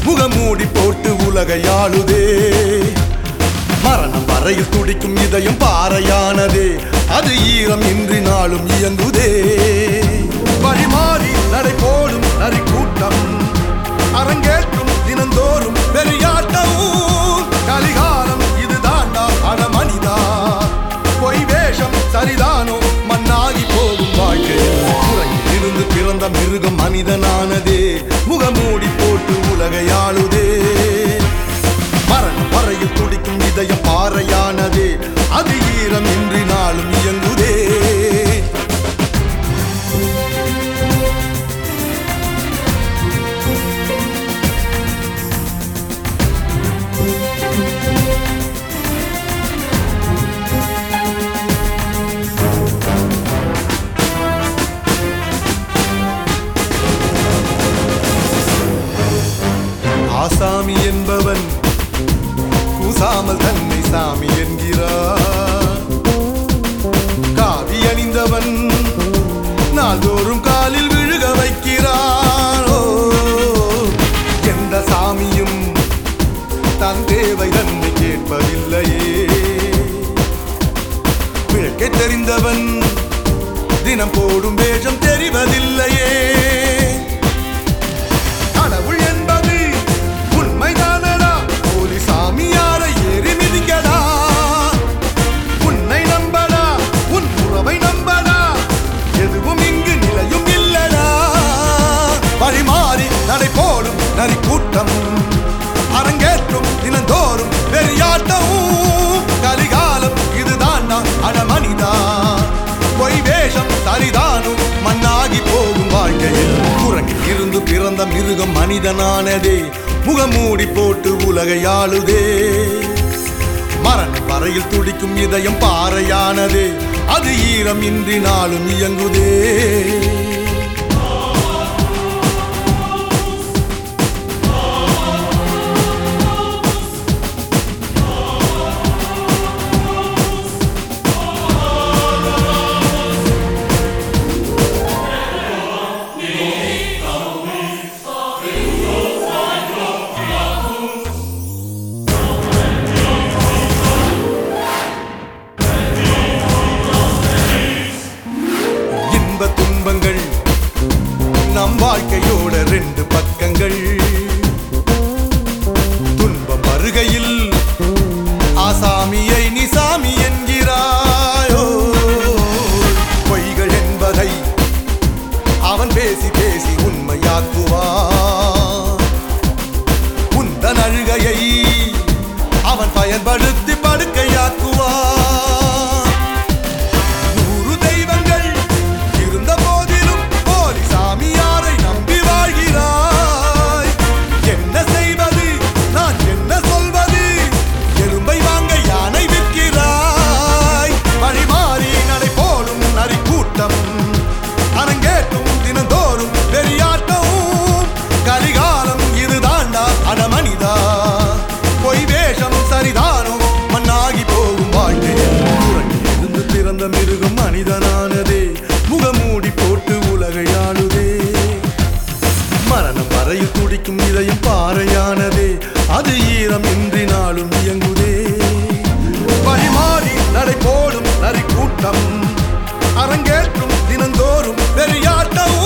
முகமூடி போட்டு உலகை ஆளுதே மரணம் வரையில் துடிக்கும் இதயம் பாறையானதே அது ஈரம் இன்றி நாளும் இயங்குதே வழிமாறி நடை போடும் நரி கூட்டம் அரங்கேற்றும் தினந்தோறும் பெரியாட்டம் கலிகாலம் இதுதாண்டா அட மனிதா பொய் வேஷம் சரிதானோ மண்ணாகி போகும் வாழ்க்கையில் குறையில் இருந்து பிறந்த மிருகம் மனிதனானதே முகமூடி போட்டு உலகை ஆளுதே மரணம் வரையில் துடிக்கும் இதயம் பாறையானதே அது ஈரம் இன்றி நாளும் இயங்குதே ஆசாமி என்பவன் கூசாமல் தன்னை சாமி என்கிறார் காவி அணிந்தவன் நாள்தோறும் காலில் விழுக வைக்கிறான் ஓ, எந்த சாமியும் தன் தேவை தன்னை கேட்பதில்லையே விளக்கை தெரிந்தவன் தினம் போடும் வேஷம் தெரிவதில்லையே கடவுள் என்பது உண்மைதானடா போலி சாமியாரை ஏறி மிதிக்கடா உன்னை நம்படா உன் உறவை நம்படா எதுவும் இங்கு நிலையும் இல்லடா வழிமாறி நடை போடும் நரி கூட்டம் அரங்கேற்றும் தினந்தோறும் பெரியாட்டம் கலிகாலம் இதுதான்டா அட மனிதா பொய் வேஷம் சரிதானும் மண்ணாகி போகும் வாழ்க்கையில் குரங்கில் இருந்து பிறந்த மிருகம் மனிதனானதே முகமூடி போட்டு உலகை ஆளுதே மரணம் வரையில் துடிக்கும் இதயம் பாறையானதே அது ஈரம் இன்றி நாளும் இயங்குதே இன்ப துன்பங்கள் நம் வாழ்க்கையோட ரெண்டு பக்கங்கள் துன்பம் வருகையில் ஆசாமியை நீ சாமி என்கிறாயோ பொய்கள் என்பதை அவன் பேசி பேசி உண்மையாக்குவான் உந்தன் அழுகையை அவன் பயன்படுத்தி படுக்கையாக்குவான் நூறு தெய்வங்கள் இருந்த போதிலும் போலி சாமியாரை நம்பி வாழ்கிறாய் என்ன செய்வது நான் என்ன சொல்வது எறும்பை வாங்க யானை விற்கிறாய் வழிமாறி நடை போடும் நரி கூட்டம் அரங்கேற்றும் தினந்தோறும் பெரியாட்டம் கலிகாலம் இதுதாண்டா அடமனிதா பொய் வேஷம் சரிதானோ மண்ணாகி போகும் வாழ்க்கையில் உறங்கில் இருந்து பிறந்த மிருகம் மனிதனானதே முகமூடி போட்டு உலகை ஆளுதே மரணம் வரையில் துடிக்கும் இதயம் பாறையானதே அது ஈரம் இன்றி நாளும் இயங்குதே வழிமாறி நடை போடும் நரி கூட்டம் அரங்கேற்றும் தினந்தோறும் பெரியாட்டம்